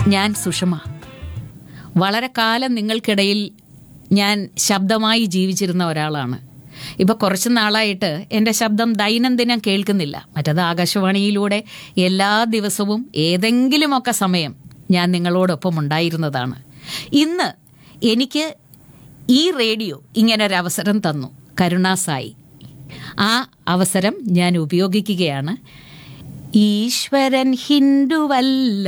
ഞാൻ സുഷമ വളരെ കാലം നിങ്ങൾക്കിടയിൽ ഞാൻ ശബ്ദമായി ജീവിച്ചിരുന്ന ഒരാളാണ് ഇപ്പോൾ കുറച്ച് നാളായിട്ട് എൻ്റെ ശബ്ദം ദൈനംദിനം കേൾക്കുന്നില്ല മറ്റത് ആകാശവാണിയിലൂടെ എല്ലാ ദിവസവും ഏതെങ്കിലുമൊക്കെ സമയം ഞാൻ നിങ്ങളോടൊപ്പം ഉണ്ടായിരുന്നതാണ് ഇന്ന് എനിക്ക് ഈ റേഡിയോ ഇങ്ങനൊരവസരം തന്നു കരുണാസായി ആ അവസരം ഞാൻ ഉപയോഗിക്കുകയാണ് ഈശ്വരൻ ഹിന്ദുവല്ല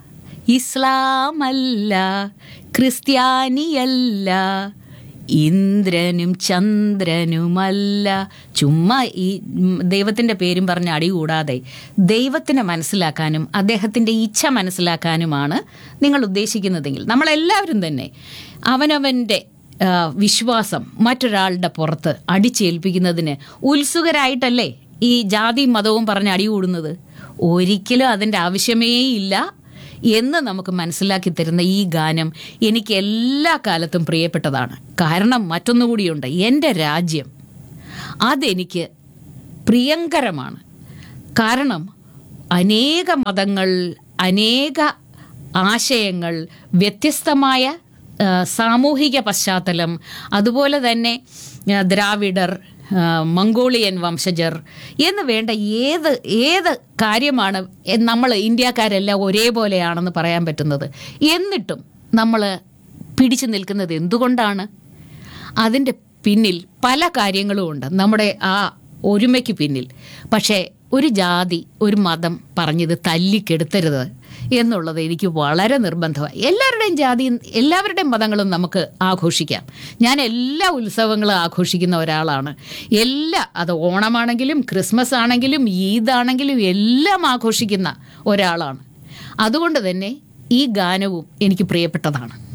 ഇസ്ലാമല്ല ക്രിസ്ത്യാനിയല്ല ഇന്ദ്രനും ചന്ദ്രനുമല്ല ചുമ്മാ ഈ ഉം, ദൈവത്തിൻ്റെ പേരും പറഞ്ഞ് അടികൂടാതെ ദൈവത്തിനെ മനസ്സിലാക്കാനും അദ്ദേഹത്തിൻ്റെ ഇച്ഛ മനസ്സിലാക്കാനുമാണ് നിങ്ങൾ ഉദ്ദേശിക്കുന്നതെങ്കിൽ നമ്മളെല്ലാവരും തന്നെ അവനവൻ്റെ ആ, വിശ്വാസം മറ്റൊരാളുടെ പുറത്ത് അടിച്ചേൽപ്പിക്കുന്നതിന് ഉത്സുകരായിട്ടല്ലേ ഈ ജാതിയും മതവും പറഞ്ഞ് അടികൂടുന്നത് ഒരിക്കലും അതിൻ്റെ ആവശ്യമേ ഇല്ല എന്ന് നമുക്ക് മനസ്സിലാക്കി തരുന്ന ഈ ഗാനം എനിക്ക് എല്ലാ കാലത്തും പ്രിയപ്പെട്ടതാണ് കാരണം മറ്റൊന്നുകൂടിയുണ്ട് എൻ്റെ രാജ്യം അതെനിക്ക് പ്രിയങ്കരമാണ് കാരണം അനേക മതങ്ങൾ അനേക ആശയങ്ങൾ വ്യത്യസ്തമായ ആ, സാമൂഹിക പശ്ചാത്തലം അതുപോലെ തന്നെ ആ, ദ്രാവിഡർ ആ, മംഗോളിയൻ വംശജർ എന്ന് വേണ്ട ഏത് ഏത് കാര്യമാണ് എ- നമ്മൾ ഇന്ത്യക്കാരെല്ലാം ഒരേപോലെയാണെന്ന് പറയാൻ പറ്റുന്നത് എന്നിട്ടും നമ്മൾ പിടിച്ചു നിൽക്കുന്നത് എന്തുകൊണ്ടാണ് അതിൻ്റെ പിന്നിൽ പല കാര്യങ്ങളും ഉണ്ട് നമ്മുടെ ആ ഒരുമയ്ക്ക് പിന്നിൽ പക്ഷേ ഒരു ജാതി ഒരു മതം പറഞ്ഞത് തല്ലിക്കെടുത്തരുത് എന്നുള്ളത് എനിക്ക് വളരെ നിർബന്ധമായി എല്ലാവരുടെയും ജാതിയും എല്ലാവരുടെയും മതങ്ങളും നമുക്ക് ആഘോഷിക്കാം ഞാൻ എല്ലാ ഉത്സവങ്ങളും ആഘോഷിക്കുന്ന ഒരാളാണ് എല്ലാ അത് ഓണമാണെങ്കിലും ക്രിസ്മസ് ആണെങ്കിലും ഈദ് ആണെങ്കിലും എല്ലാം ആഘോഷിക്കുന്ന ഒരാളാണ് അതുകൊണ്ട് തന്നെ ഈ ഗാനവും എനിക്ക് പ്രിയപ്പെട്ടതാണ്